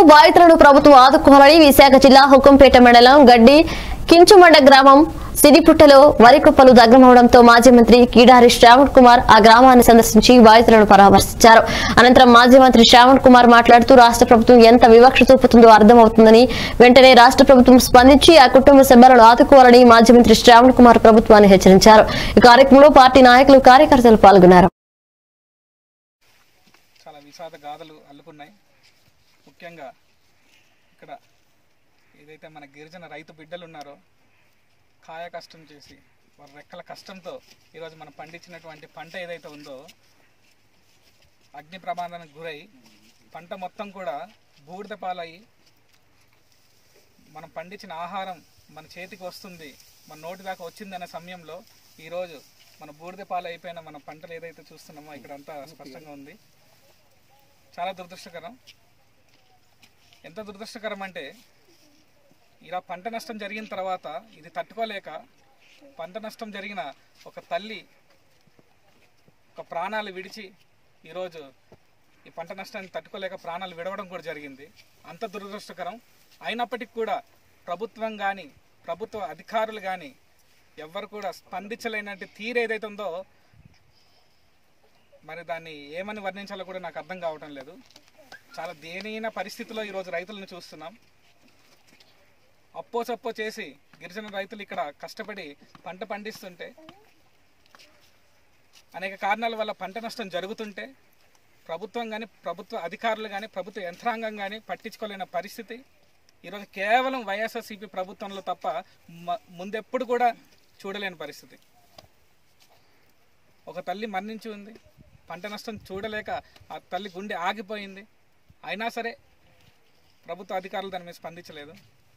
బాధితులను ప్రభుత్వం ఆదుకోవాలని విశాఖ జిల్లా హుకుంపేట మండలం గడ్డి కించుమండ గ్రామం సిరిపుట్టలో వరి కుప్పలు దగ్ధమవడంతో మాజీ మంత్రి కీడారి శ్రావణ్ కుమార్ ఆ గ్రామాన్ని సందర్శించి బాధితులను పరామర్శించారు అనంతరం మాజీ మంత్రి శ్రావణ్ కుమార్ మాట్లాడుతూ రాష్ట్ర ప్రభుత్వం ఎంత వివక్ష చూపుతుందో అర్థమవుతుందని వెంటనే రాష్ట్ర ప్రభుత్వం స్పందించి ఆ కుటుంబ సభ్యులను ఆదుకోవాలని మాజీ మంత్రి శ్రావణ్ కుమార్ ప్రభుత్వాన్ని హెచ్చరించారు ఈ కార్యక్రమంలో పార్టీ నాయకులు కార్యకర్తలు పాల్గొన్నారు చాలా విషాద గాథలు అల్లుకున్నాయి ముఖ్యంగా ఇక్కడ ఏదైతే మన గిరిజన రైతు బిడ్డలు ఉన్నారో కాయ కష్టం చేసి వారి రెక్కల కష్టంతో ఈరోజు మనం పండించినటువంటి పంట ఏదైతే ఉందో అగ్ని ప్రమాదానికి గురై పంట మొత్తం కూడా బూడిద పాలయ్యి మనం పండించిన ఆహారం మన చేతికి వస్తుంది మన నోటి దాకా వచ్చిందనే సమయంలో ఈరోజు మన బూడిద పాలు అయిపోయిన మన పంటలు ఏదైతే చూస్తున్నామో ఇక్కడ అంతా స్పష్టంగా ఉంది చాలా దురదృష్టకరం ఎంత దురదృష్టకరం అంటే ఇలా పంట నష్టం జరిగిన తర్వాత ఇది తట్టుకోలేక పంట నష్టం జరిగిన ఒక తల్లి ఒక ప్రాణాలు విడిచి ఈరోజు ఈ పంట నష్టాన్ని తట్టుకోలేక ప్రాణాలు విడవడం కూడా జరిగింది అంత దురదృష్టకరం అయినప్పటికీ కూడా ప్రభుత్వం కానీ ప్రభుత్వ అధికారులు కానీ ఎవ్వరు కూడా స్పందించలేనట్టు తీరు ఏదైతే ఉందో మరి దాన్ని ఏమని వర్ణించాలో కూడా నాకు అర్థం కావటం లేదు చాలా దేనైన పరిస్థితిలో ఈరోజు రైతులను చూస్తున్నాం అప్పో సప్పో చేసి గిరిజన రైతులు ఇక్కడ కష్టపడి పంట పండిస్తుంటే అనేక కారణాల వల్ల పంట నష్టం జరుగుతుంటే ప్రభుత్వం కానీ ప్రభుత్వ అధికారులు కానీ ప్రభుత్వ యంత్రాంగం కానీ పట్టించుకోలేని పరిస్థితి ఈరోజు కేవలం వైఎస్ఆర్సీపీ ప్రభుత్వంలో తప్ప మ- ముందెప్పుడు కూడా చూడలేని పరిస్థితి ఒక తల్లి మరణించి ఉంది పంట నష్టం చూడలేక ఆ తల్లి గుండె ఆగిపోయింది అయినా సరే ప్రభుత్వ అధికారులు దాని మీద స్పందించలేదు